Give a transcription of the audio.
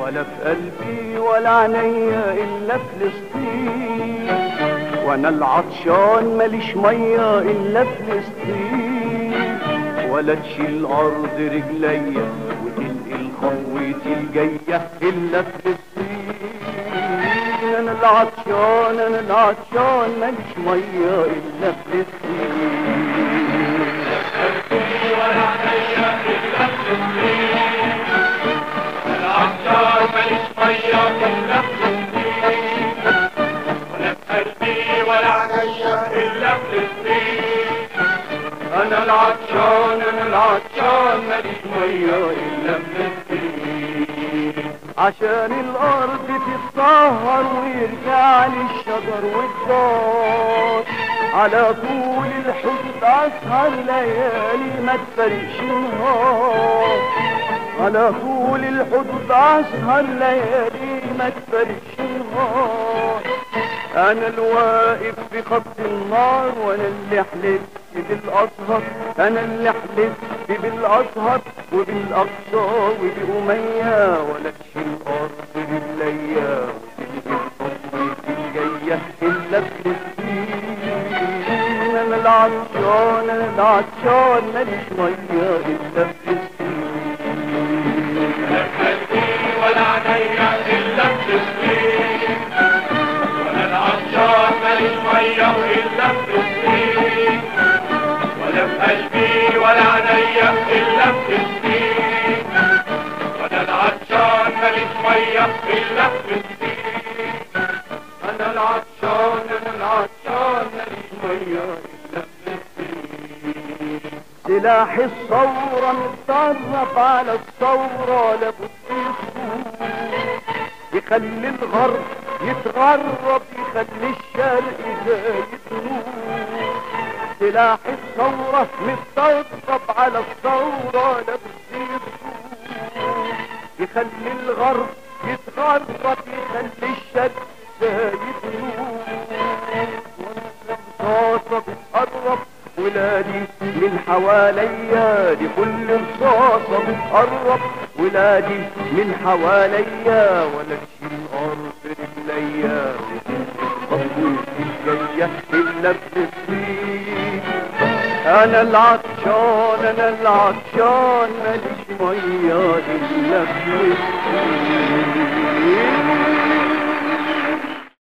ولا في قلبي ولا عينيا الا فلسطين وانا العطشان ماليش ميه الا فلسطين ولا تشيل ارض رجليا وتنقل خطوتي الجايه الا فلسطين انا العطشان انا العطشان ماليش ميه الا فلسطين ولا عينيا إلا فلسطين العطشان ماليش مية إلا فلسطين ولا في قلبي ولا عينيا إلا فلسطين انا العطشان انا العطشان ماليش ميه الا فلسطين عشان الارض تتطهر ويرجع لي الشجر والدار على طول الحدود اسهر ليالي ما تفرقش نهار على طول الحدود اسهر ليالي ما تفرقش نهار انا الواقف في خط النار وانا اللي حلفت بالازهر انا اللي حلفت بالازهر وبالاقصى وباميه ولا تشيل ارض رجليا وتنقل الجايه الا فلسطين انا العطشان انا العطشان ماليش ميه الا فلسطين ولا في قلبي ولا عينيا إلا فلسطين ولا العطشان ماليش مية إلا فلسطين ولا في قلبي ولا عينيا إلا فلسطين ولا العطشان ماليش مية إلا فلسطين انا العطشان انا العطشان ماليش ميه الا فلسطين سلاح الثورة متطرف على الثورة لابد يفوت يخلي الغرب يتغرب يخلي الشرق زايد نور سلاح الثورة متطرف على الثورة لابد يفوت يخلي الغرب يتغرب يخلي الشرق زايد نور رصاصة بتقرب ولادي من حواليا دي كل رصاصة بتقرب ولادي من حواليا ولا تشيل أرض رجليا خطوتي الجاية إلا بتسويق أنا العطشان أنا العطشان ماليش مية إلا بتسويق